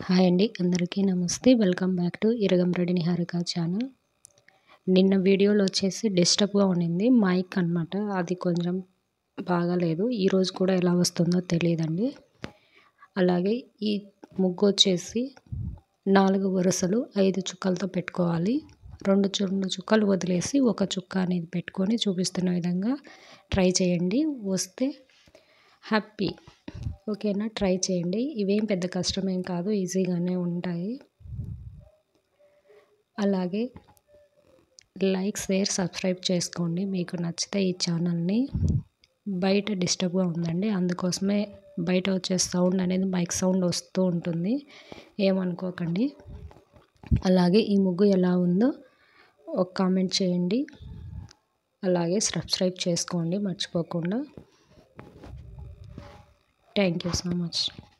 hi అండి అందరికీ నమస్తే welcome back to Iragamreddy Niharika channel నిన్న వీడియోలో వచ్చేసి డిస్టర్బ్గా ఉండింది మైక్ అనమాట అది కొంచెం బాగాలేదు ఈరోజు కూడా ఎలా వస్తుందో తెలియదండి అలాగే ఈ ముగ్గు వచ్చేసి నాలుగు వరుసలు ఐదు చుక్కలతో పెట్టుకోవాలి రెండు రెండు చుక్కలు వదిలేసి ఒక చుక్క అనేది పెట్టుకొని చూపిస్తున్న విధంగా ట్రై చేయండి వస్తే హ్యాపీ ఓకేనా ట్రై చేయండి ఇవేం పెద్ద కష్టమేం కాదు ఈజీగానే ఉంటాయి అలాగే లైక్ షేర్ సబ్స్క్రైబ్ చేసుకోండి మీకు నచ్చితే ఈ ఛానల్ని బయట డిస్టర్బ్గా ఉందండి అందుకోసమే బయట వచ్చే సౌండ్ అనేది మైక్ సౌండ్ వస్తూ ఉంటుంది ఏమనుకోకండి అలాగే ఈ ముగ్గు ఎలా ఉందో ఒక కామెంట్ చేయండి అలాగే సబ్స్క్రైబ్ చేసుకోండి మర్చిపోకుండా థ్యాంక్ యూ సో మచ్